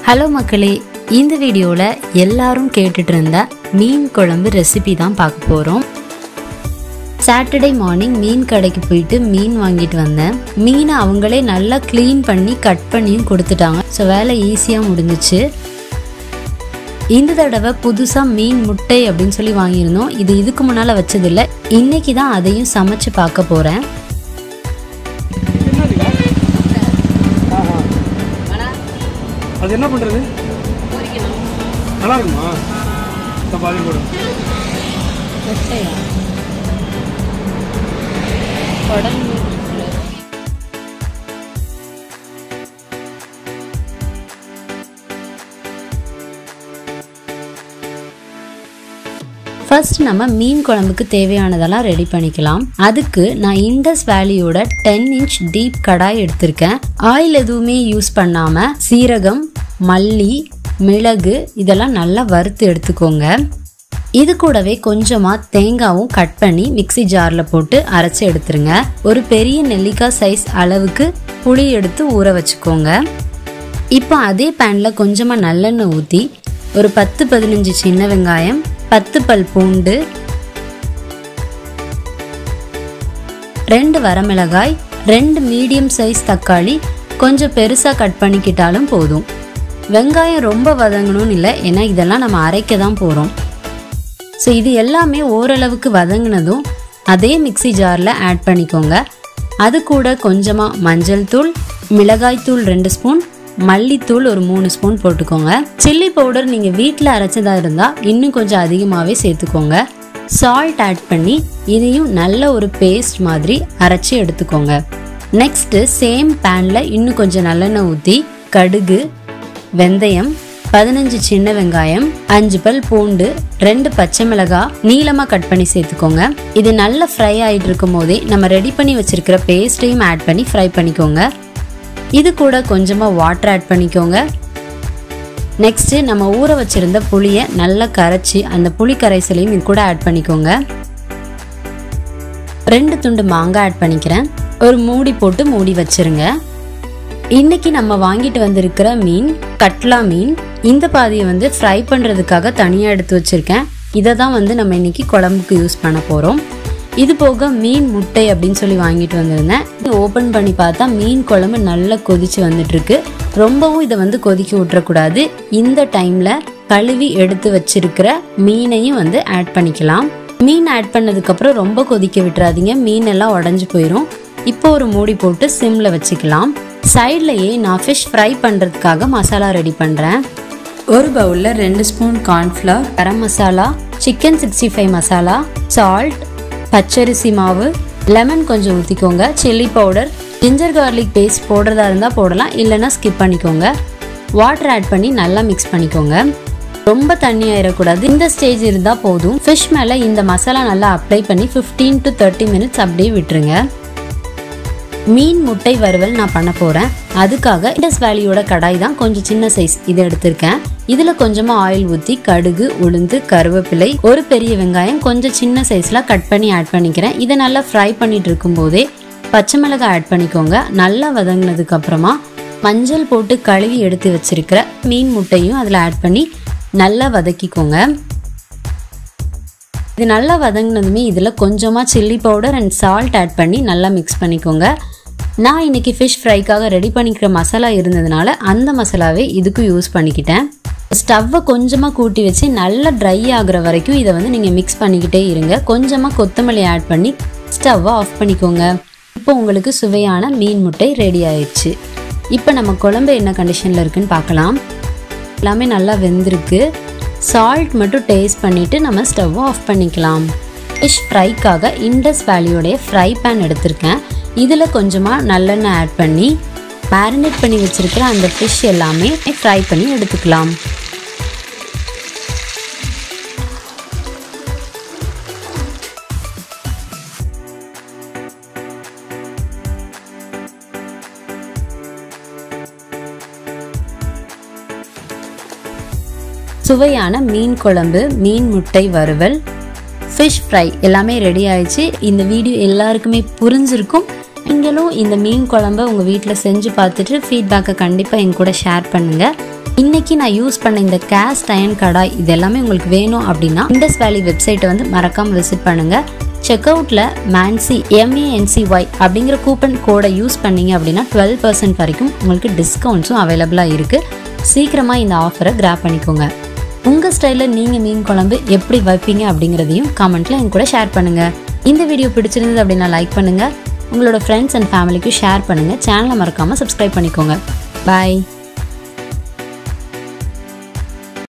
Hello மக்களே இந்த வீடியோவில் எல்லாரும் கேட்டுட்டு இருந்த மீன் குழம்பு ரெசிபி தான் பார்க்க போகிறோம் சாட்டர்டே மார்னிங் மீன் கடைக்கு போயிட்டு மீன் வாங்கிட்டு வந்தேன் மீனை அவங்களே நல்லா க்ளீன் பண்ணி கட் பண்ணியும் கொடுத்துட்டாங்க ஸோ வேலை ஈஸியாக முடிஞ்சிச்சு இந்த தடவை புதுசாக மீன் முட்டை அப்படின்னு சொல்லி வாங்கியிருந்தோம் இது இதுக்கு முன்னால் வச்சதில்லை இன்னைக்கு தான் அதையும் சமைச்சு பார்க்க போகிறேன் ஆஹா. அது என்ன பண்ணுறது நல்லா இருக்குமா இந்த பாதி போடும் ஃபர்ஸ்ட் நம்ம மீன் குழம்புக்கு தேவையானதெல்லாம் ரெடி பண்ணிக்கலாம் அதுக்கு நான் இண்டஸ் வேலியோட டென் இன்ச் டீப் கடாய் எடுத்திருக்கேன் ஆயில் எதுவுமே யூஸ் பண்ணாம சீரகம் மல்லி மிளகு இதெல்லாம் நல்லா வறுத்து எடுத்துக்கோங்க இது கூடவே கொஞ்சமா தேங்காவும் கட் பண்ணி மிக்ஸி ஜார்ல போட்டு அரைச்சு எடுத்துருங்க ஒரு பெரிய நெல்லிக்காய் சைஸ் அளவுக்கு புளி எடுத்து ஊற வச்சுக்கோங்க இப்போ அதே பேனில் கொஞ்சமாக நல்லெண்ணெய் ஊற்றி ஒரு பத்து பதினஞ்சு சின்ன வெங்காயம் பத்து பல் பூண்டு ரெண்டு வரமிளகாய் ரெண்டு மீடியம் சைஸ் தக்காளி கொஞ்சம் பெருசாக கட் பண்ணிக்கிட்டாலும் போதும் வெங்காயம் ரொம்ப வதங்கணும்னு இல்லை ஏன்னா இதெல்லாம் நம்ம அரைக்க தான் போகிறோம் ஸோ இது எல்லாமே ஓரளவுக்கு வதங்கினதும் அதே மிக்ஸி ஜாரில் ஆட் பண்ணிக்கோங்க அது கூட கொஞ்சமாக மஞ்சள் தூள் மிளகாய் தூள் ரெண்டு ஸ்பூன் மல்லித்தூள் ஒரு மூணு ஸ்பூன் போட்டுக்கோங்க சில்லி பவுடர் நீங்கள் வீட்டில் அரைச்சதா இருந்தால் இன்னும் கொஞ்சம் அதிகமாகவே சேர்த்துக்கோங்க சால்ட் ஆட் பண்ணி இதையும் நல்ல ஒரு பேஸ்ட் மாதிரி அரைச்சி எடுத்துக்கோங்க நெக்ஸ்ட்டு சேம் பேனில் இன்னும் கொஞ்சம் நல்லெண்ணெய் ஊற்றி கடுகு வெந்தயம் பதினஞ்சு சின்ன வெங்காயம் அஞ்சு பல் பூண்டு ரெண்டு பச்சை மிளகாய் நீளமாக கட் பண்ணி சேர்த்துக்கோங்க இது நல்லா ஃப்ரை ஆகிட்டு இருக்கும் போதே நம்ம ரெடி பண்ணி வச்சிருக்கிற பேஸ்ட்டையும் ஆட் பண்ணி ஃப்ரை பண்ணிக்கோங்க இது கூட கொஞ்சமாக வாட்டர் ஆட் பண்ணிக்கோங்க நெக்ஸ்ட்டு நம்ம ஊற வச்சிருந்த புளியை நல்லா கரைச்சி அந்த புளி கரைசலையும் இது கூட ஆட் பண்ணிக்கோங்க ரெண்டு துண்டு மாங்காய் ஆட் பண்ணிக்கிறேன் ஒரு மூடி போட்டு மூடி வச்சிருங்க இன்னைக்கு நம்ம வாங்கிட்டு வந்திருக்கிற மீன் கட்லா மீன் இந்த பாதியை வந்து ஃப்ரை பண்ணுறதுக்காக தனியாக எடுத்து வச்சுருக்கேன் இதை தான் வந்து நம்ம இன்னைக்கு குழம்புக்கு யூஸ் பண்ண போகிறோம் இது போக மீன் முட்டை அப்படின்னு சொல்லி வாங்கிட்டு வந்திருந்தேன் ஓப்பன் பண்ணி பார்த்தா மீன் குழம்பு நல்லா கொதிச்சு வந்துட்டு இருக்கு ரொம்பவும் இதை வந்து கொதிக்க விட்டுறக்கூடாது இந்த டைமில் கழுவி எடுத்து வச்சிருக்கிற மீனையும் வந்து ஆட் பண்ணிக்கலாம் மீன் ஆட் பண்ணதுக்கப்புறம் ரொம்ப கொதிக்க விட்டுறாதீங்க மீன் எல்லாம் உடஞ்சி போயிடும் இப்போ ஒரு மூடி போட்டு சிம்மில் வச்சுக்கலாம் சைட்லயே நான் ஃபிஷ் ஃப்ரை பண்ணுறதுக்காக மசாலா ரெடி பண்ணுறேன் ஒரு பவுலில் ரெண்டு spoon cornflour garam masala chicken sixty five masala salt பச்சரிசி மாவு லெமன் கொஞ்சம் ஊற்றிக்கோங்க chilli powder ginger garlic paste போடுறதா இருந்தால் போடலாம் இல்லைன்னா ஸ்கிப் பண்ணிக்கோங்க வாட்டர் ஆட் பண்ணி நல்லா மிக்ஸ் பண்ணிக்கோங்க ரொம்ப தண்ணி ஆயிடக்கூடாது இந்த ஸ்டேஜ் இருந்தால் போதும் ஃபிஷ் மேலே இந்த மசாலா நல்லா அப்ளை பண்ணி ஃபிஃப்டீன் டு தேர்ட்டி மினிட்ஸ் அப்படியே விட்டுருங்க மீன் முட்டை வறுவல் நான் பண்ண போகிறேன் அதுக்காக இண்டஸ் வேலியோட கடாய் தான் கொஞ்சம் சின்ன சைஸ் இதை எடுத்திருக்கேன் இதில் கொஞ்சமாக ஆயில் ஊற்றி கடுகு உளுந்து கருவேப்பிலை ஒரு பெரிய வெங்காயம் கொஞ்சம் சின்ன சைஸில் கட் பண்ணி ஆட் பண்ணிக்கிறேன் இதை நல்லா ஃப்ரை பண்ணிட்டு இருக்கும்போதே பச்சை மிளகாய் ஆட் பண்ணிக்கோங்க நல்லா வதங்கினதுக்கு அப்புறமா மஞ்சள் போட்டு கழுவி எடுத்து வச்சிருக்கிற மீன் முட்டையும் அதில் ஆட் பண்ணி நல்லா வதக்கிக்கோங்க இது நல்லா வதங்கினதுமே இதில் கொஞ்சமாக chilli powder and salt add பண்ணி நல்லா மிக்ஸ் பண்ணிக்கோங்க நான் இன்னைக்கு ஃபிஷ் ஃப்ரைக்காக ரெடி பண்ணிக்கிற மசாலா இருந்ததுனால அந்த மசாலாவே இதுக்கும் யூஸ் பண்ணிக்கிட்டேன் ஸ்டவ்வை கொஞ்சமாக கூட்டி வச்சு நல்லா ட்ரை ஆகுற வரைக்கும் இதை வந்து நீங்கள் மிக்ஸ் பண்ணிக்கிட்டே இருங்க கொஞ்சமாக கொத்தமல்லி ஆட் பண்ணி ஸ்டவ்வை ஆஃப் பண்ணிக்கோங்க இப்போ உங்களுக்கு சுவையான மீன் முட்டை ரெடி ஆயிடுச்சு இப்போ நம்ம குழம்பு என்ன கண்டிஷனில் இருக்குன்னு பார்க்கலாம் எல்லாமே நல்லா வெந்திருக்கு சால்ட் மட்டும் டேஸ்ட் பண்ணிவிட்டு நம்ம ஸ்டவ்வை ஆஃப் பண்ணிக்கலாம் ஃபிஷ் ஃப்ரைக்காக இண்டஸ் வேலியோடைய ஃப்ரை பேன் எடுத்திருக்கேன் இதில் கொஞ்சமாக நல்லெண்ணெய் ஆட் பண்ணி மேரினேட் பண்ணி வச்சுருக்கிற அந்த ஃபிஷ் எல்லாமே ஃப்ரை பண்ணி எடுத்துக்கலாம் சுவையான மீன் குழம்பு மீன் முட்டை வறுவல் ஃபிஷ் ஃப்ரை எல்லாமே ரெடி ஆயிடுச்சு இந்த வீடியோ எல்லாருக்குமே புரிஞ்சிருக்கும் நீங்களும் இந்த மீன் குழம்ப உங்கள் வீட்டில் செஞ்சு பார்த்துட்டு ஃபீட்பேக்கை கண்டிப்பாக என் கூட ஷேர் பண்ணுங்கள் இன்னைக்கு நான் யூஸ் பண்ண இந்த கேஸ்ட் அயன் கடாய் இது எல்லாமே உங்களுக்கு வேணும் அப்படின்னா இண்டஸ் வேலி வெப்சைட்டை வந்து மறக்காம விசிட் பண்ணுங்க செக் அவுட்டில் மேன்சி எம்ஏஎன்சிஒய் அப்படிங்கிற கூப்பன் கோடை யூஸ் பண்ணீங்க அப்படின்னா டுவெல் பர்சன்ட் வரைக்கும் உங்களுக்கு டிஸ்கவுண்ட்ஸும் அவைலபிளாக இருக்குது சீக்கிரமாக இந்த ஆஃபரை கிராப் பண்ணிக்கோங்க உங்கள் ஸ்டைலில் நீங்கள் மீன் குழம்பு எப்படி வைப்பீங்க அப்படிங்கிறதையும் கமெண்ட்டில் என் கூட ஷேர் பண்ணுங்கள் இந்த வீடியோ பிடிச்சிருந்தது அப்படின்னா லைக் பண்ணுங்கள் உங்களோட ஃப்ரெண்ட்ஸ் அண்ட் ஃபேமிலிக்கு ஷேர் பண்ணுங்கள் சேனலை மறக்காமல் சப்ஸ்கிரைப் பண்ணிக்கோங்க பாய்